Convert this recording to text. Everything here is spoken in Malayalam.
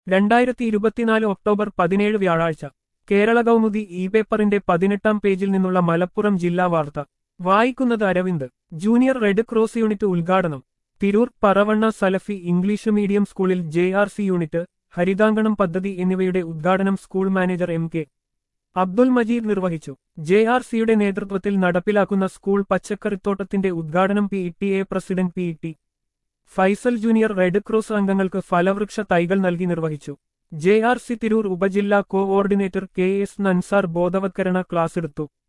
രണ്ടായിരത്തി ഇരുപത്തിനാല് ഒക്ടോബർ പതിനേഴ് വ്യാഴാഴ്ച കേരള കൗമുദി ഇ പേപ്പറിന്റെ പതിനെട്ടാം പേജിൽ നിന്നുള്ള മലപ്പുറം ജില്ലാ വാർത്ത വായിക്കുന്നത് Aravind junior red cross unit ഉദ്ഘാടനം തിരൂർ പറവണ്ണ സലഫി ഇംഗ്ലീഷ് മീഡിയം സ്കൂളിൽ ജെ ആർ സി യൂണിറ്റ് ഹരിതാങ്കണം പദ്ധതി എന്നിവയുടെ ഉദ്ഘാടനം school manager M K Abdul Majeed നിർവഹിച്ചു ജെ ആർ സിയുടെ നേതൃത്വത്തിൽ നടപ്പിലാക്കുന്ന സ്കൂൾ പച്ചക്കറിത്തോട്ടത്തിന്റെ ഉദ്ഘാടനം P T A president P T Faisal junior red cross അംഗങ്ങൾക്ക് ഫലവൃക്ഷ തൈകൾ നൽകി നിർവഹിച്ചു ജെ ആർ സി തിരൂർ ഉപജില്ലാ കോഓർഡിനേറ്റർ കെ എസ് നൻസാർ ബോധവത്കരണ ക്ലാസ് എടുത്തു